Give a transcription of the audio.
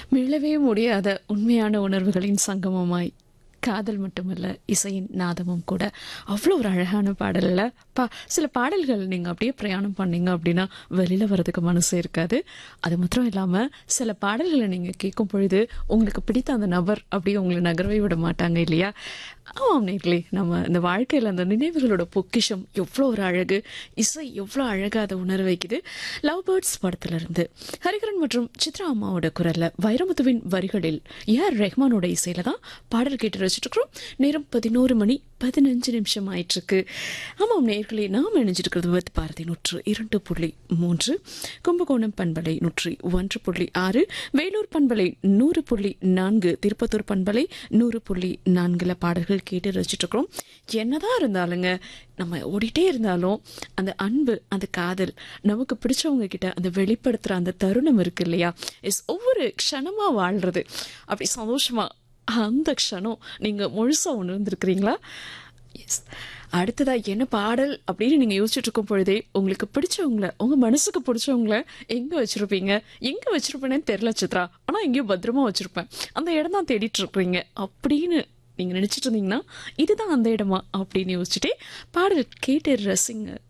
மீளவே முடியாத உண்மையான உணர்வுகளின் சங்கமமாய் காதல் மட்டுமல்ல இசையின் நாதமும் கூட அவ்வளோ ஒரு அழகான பாடல்ல பா சில பாடல்கள் நீங்கள் அப்படியே பிரயாணம் பண்ணீங்க அப்படின்னா வெளியில் வர்றதுக்கு மனசு இருக்காது அது மாத்திரம் இல்லாமல் சில பாடல்களை நீங்கள் கேட்கும் பொழுது உங்களுக்கு பிடித்த அந்த நபர் அப்படியே உங்களை நகரவே விட மாட்டாங்க இல்லையா ஆமாம் நேர்களே நம்ம இந்த வாழ்க்கையில் அந்த நினைவுகளோட பொக்கிஷம் எவ்வளோ ஒரு அழகு இசை எவ்வளோ அழகாக அதை உணர வைக்குது லவ் பேர்ட்ஸ் படத்திலிருந்து ஹரிகரன் மற்றும் சித்ரா அம்மாவோட குரல்ல வைரமுத்துவின் வரிகளில் ஏஆர் ரெஹ்மானோட இசையில தான் பாடல் கேட்டு ரசிச்சுட்டு இருக்கிறோம் நேரம் பதினோரு மணி பதினஞ்சு நிமிஷம் ஆயிட்டு இருக்கு ஆமாம் நேர்களே நாம் இணைஞ்சிருக்கிறது வித் பாரதி நூற்று இரண்டு புள்ளி மூன்று கும்பகோணம் பண்பலை நூற்றி ஒன்று புள்ளி ஆறு வேலூர் பண்பலை நூறு புள்ளி நான்கு திருப்பத்தூர் பண்பலை நூறு புள்ளி நான்குல பாடல்கள் கேட்டு ரசிச்சுட்டு இருக்கிறோம் என்னதான் இருந்தாலுங்க நம்ம ஓடிட்டே இருந்தாலும் அந்த அன்பு அந்த காதல் நமக்கு பிடிச்சவங்க கிட்ட அந்த வெளிப்படுத்துற அந்த தருணம் இருக்கு இல்லையா இஸ் ஒவ்வொரு க்ஷணமா வாழ்றது அப்படி சந்தோஷமா அந்த க்ஷணம் நீங்க முழுசா உணர்ந்திருக்கிறீங்களா எஸ் அடுத்ததா என்ன பாடல் அப்படின்னு நீங்க யோசிச்சுட்டு இருக்கும் பொழுதே உங்களுக்கு பிடிச்சவங்கள உங்க மனசுக்கு பிடிச்சவங்கள எங்க வச்சிருப்பீங்க எங்க வச்சிருப்பேன்னு தெரியல சித்ரா ஆனா எங்கேயோ பத்திரமா வச்சிருப்பேன் அந்த இடம் தான் தேடிட்டு இருக்கிறீங்க அப்படின்னு நீங்க நினைச்சிட்டு இருந்தீங்கன்னா இதுதான் அந்த இடமா அப்படின்னு யோசிச்சுட்டே பாடல் கேட்டு ரசிங்க